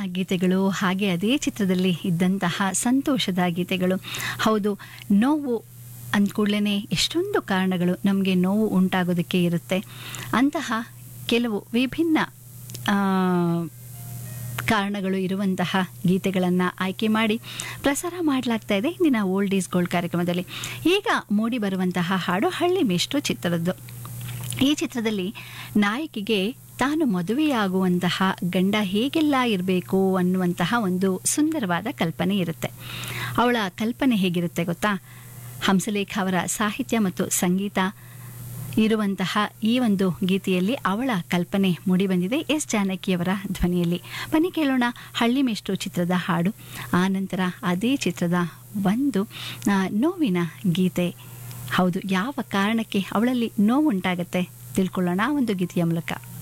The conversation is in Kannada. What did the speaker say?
ಗೀತೆಗಳು ಹಾಗೆ ಅದೇ ಚಿತ್ರದಲ್ಲಿ ಇದ್ದಂತಹ ಸಂತೋಷದ ಗೀತೆಗಳು ಹೌದು ನೋವು ಅಂದ್ಕೂಡ್ಲೇ ಎಷ್ಟೊಂದು ಕಾರಣಗಳು ನಮಗೆ ನೋವು ಉಂಟಾಗೋದಕ್ಕೆ ಇರುತ್ತೆ ಅಂತಹ ಕೆಲವು ವಿಭಿನ್ನ ಆ, ಕಾರಣಗಳು ಇರುವಂತಹ ಗೀತೆಗಳನ್ನು ಆಯ್ಕೆ ಮಾಡಿ ಪ್ರಸಾರ ಮಾಡಲಾಗ್ತಾ ಇದೆ ಇಂದಿನ ಓಲ್ಡ್ ಈಸ್ ಗೋಲ್ಡ್ ಕಾರ್ಯಕ್ರಮದಲ್ಲಿ ಈಗ ಮೂಡಿ ಬರುವಂತಹ ಹಾಡು ಹಳ್ಳಿ ಮೇಷ್ಟ್ರು ಚಿತ್ರದ್ದು ಈ ಚಿತ್ರದಲ್ಲಿ ನಾಯಕಿಗೆ ತಾನು ಮದುವೆಯಾಗುವಂತಹ ಗಂಡ ಹೇಗೆಲ್ಲ ಇರಬೇಕು ಅನ್ನುವಂತಹ ಒಂದು ಸುಂದರವಾದ ಕಲ್ಪನೆ ಇರುತ್ತೆ ಅವಳ ಕಲ್ಪನೆ ಹೇಗಿರುತ್ತೆ ಗೊತ್ತಾ ಹಂಸಲೇಖ ಅವರ ಸಾಹಿತ್ಯ ಮತ್ತು ಸಂಗೀತ ಇರುವಂತಹ ಈ ಒಂದು ಗೀತೆಯಲ್ಲಿ ಅವಳ ಕಲ್ಪನೆ ಮೂಡಿಬಂದಿದೆ ಎಸ್ ಜಾನಕಿಯವರ ಧ್ವನಿಯಲ್ಲಿ ಬನ್ನಿ ಕೇಳೋಣ ಹಳ್ಳಿ ಮೇಷ್ಟ್ರು ಚಿತ್ರದ ಹಾಡು ಆ ನಂತರ ಅದೇ ಚಿತ್ರದ ಒಂದು ಆ, ನೋವಿನ ಗೀತೆ ಹೌದು ಯಾವ ಕಾರಣಕ್ಕೆ ಅವಳಲ್ಲಿ ನೋವುಂಟಾಗತ್ತೆ ತಿಳ್ಕೊಳ್ಳೋಣ ಆ ಒಂದು ಗೀತೆಯ ಮೂಲಕ